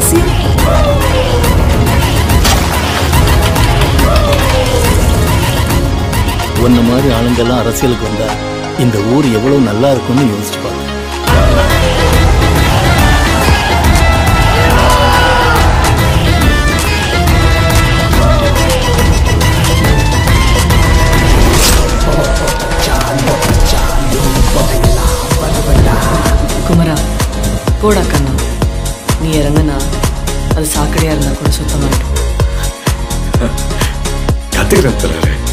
அவசியம் உன்ன மாதிரி ஆளுங்கெல்லாம் அரசியலுக்கு வந்தா இந்த ஊர் எவ்வளவு நல்லா இருக்கும்னு யோசிச்சு பாரு குமரா போடா கண்ணா நீ இறங்குனா அது சாக்கடையா இருந்தா கூட சுத்தமாயிடும் கத்துக்கிறேன் தலைவரே